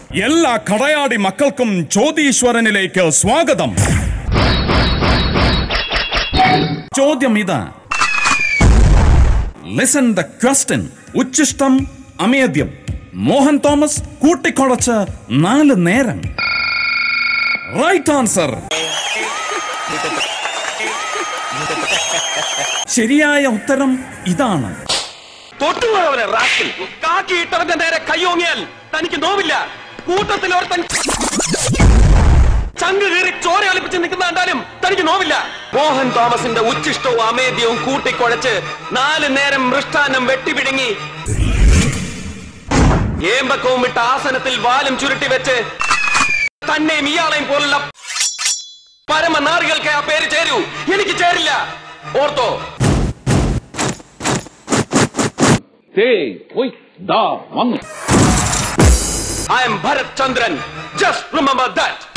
എല്ലാ കടയാടി മക്കൾക്കും ചോദീശ്വരനിലേക്ക് സ്വാഗതം ചോദ്യം ഇതാ ലിസൺ ദ ക്വസ്റ്റ്യൻ ഉച്ചിഷ്ടം അമേദ്യം മോഹൻ തോമസ് കൂട്ടിക്കുളച്ച് നാല് നേരം റൈറ്റ് ആൻസർ ശരിയായ ഉത്തരം ഇതാണ് തൊട്ടുപോയവനെ റാസ്കിൽ കാക്കിയിട്ടവന്റെ നേരെ കയ്യോങ്ങിയാൽ തനിക്ക് നോവില്ല കൂട്ടത്തിൽ ഒരുത്തൻ ചങ്ക് കീറി ചോര ഒളിപ്പിച്ച് നിൽക്കുന്ന കണ്ടാലും തനിക്ക് നോവില്ല മോഹൻ തോമസിന്റെ ഉച്ചിഷ്ടവും അമേദ്യവും കൂട്ടിക്കുഴച്ച് നാല് നേരം മൃഷ്ടാന്നം വെട്ടിപിടുങ്ങി ഏമ്പക്കവും വിട്ട ആസനത്തിൽ വാലും ചുരുട്ടി വെച്ച് തന്നെയും ഇയാളെയും പോലുള്ള പരമനാറികൾക്ക് ആ പേര് ചേരൂ എനിക്ക് ചേരില്ല ഓർത്തോ I am Bharat Chandran. Just remember that.